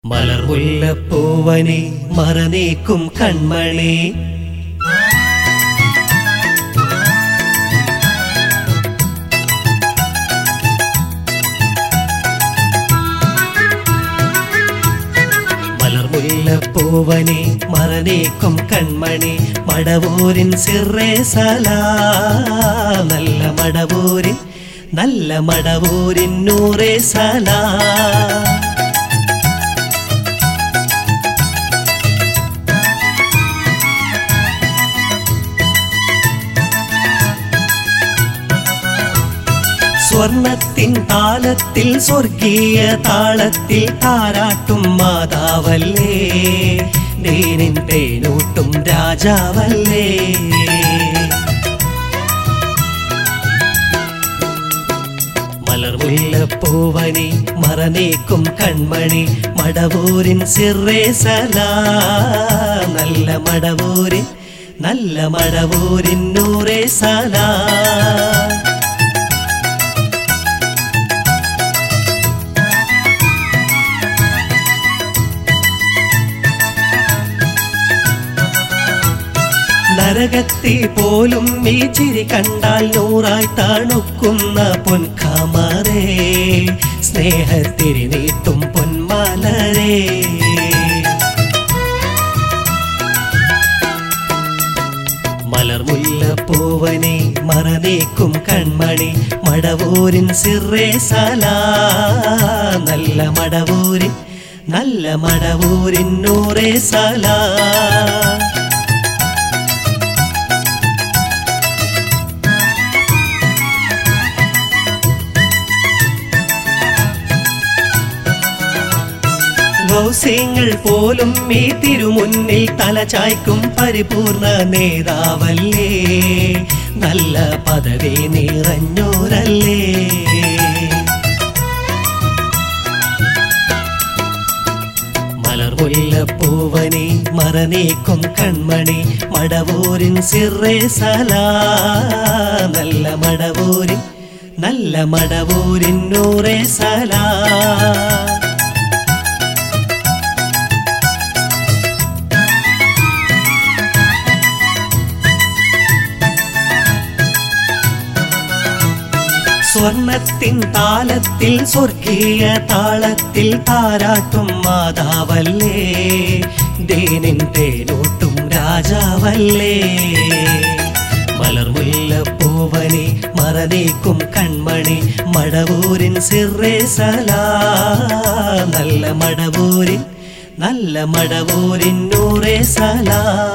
മലർമുല്ലപ്പൂവനെ മറനീക്കും കൺമണി മലർമുല്ലപ്പൂവനെ മറനീക്കും കൺമണി മടവൂരിൻ സിറേ Salah നല്ല മടവൂരിൻ നല്ല മടവൂരിൻ നൂറേ സലാ സ്വർണത്തിൻ താലത്തിൽ സ്വർഗീയ താളത്തിൽ താരാട്ടും മാതാവല്ലേ ദേനിൻ തേനൂട്ടും രാജാവല്ലേ മലർമുല്ലപ്പൂവനി മറനീക്കും കൺമണി മടവൂരിൻ സിറേ സലാ നല്ല മടവൂരിൻ നല്ല മടവൂരിൻ നൂറേ സലാ നരകത്തി പോലും ഈ ചിരി കണ്ടാൽ നൂറായി തണുക്കുന്ന പൊൻകാമറേ സ്നേഹത്തിരി നീട്ടും പൊന്മാലരേ മലർമുല്ലപ്പൂവനെ മറനീക്കും കൺമണി മടവൂരിൻ സിറേ സലാ നല്ല മടവൂരിൻ നല്ല മടവൂരിൻ നൂറേ സലാ ഗൗസ്യങ്ങൾ പോലും ഈ തിരുമുന്നിൽ തലചായ്ക്കും പരിപൂർണ നേതാവല്ലേ നല്ല പദവി നിറഞ്ഞോരല്ലേ മലർമുല്ലപ്പൂവനി മറനീക്കും കൺമണി മടവൂരിൻ സിറേ സലാ നല്ല മടവൂരിൻ നല്ല മടവൂരിൻ നൂറേ സലാ സ്വർണത്തിൻ താലത്തിൽ സ്വർഗീയ താളത്തിൽ താരാട്ടും മാതാവല്ലേ ദേനിൻ തേനൂട്ടും രാജാവല്ലേ മലർമുല്ലപ്പൂവനി മറനീക്കും കൺമണി മടവൂരിൻ സിറേ സലാ നല്ല മടവൂരിൻ നല്ല മടവൂരിൻ നൂറേ സലാ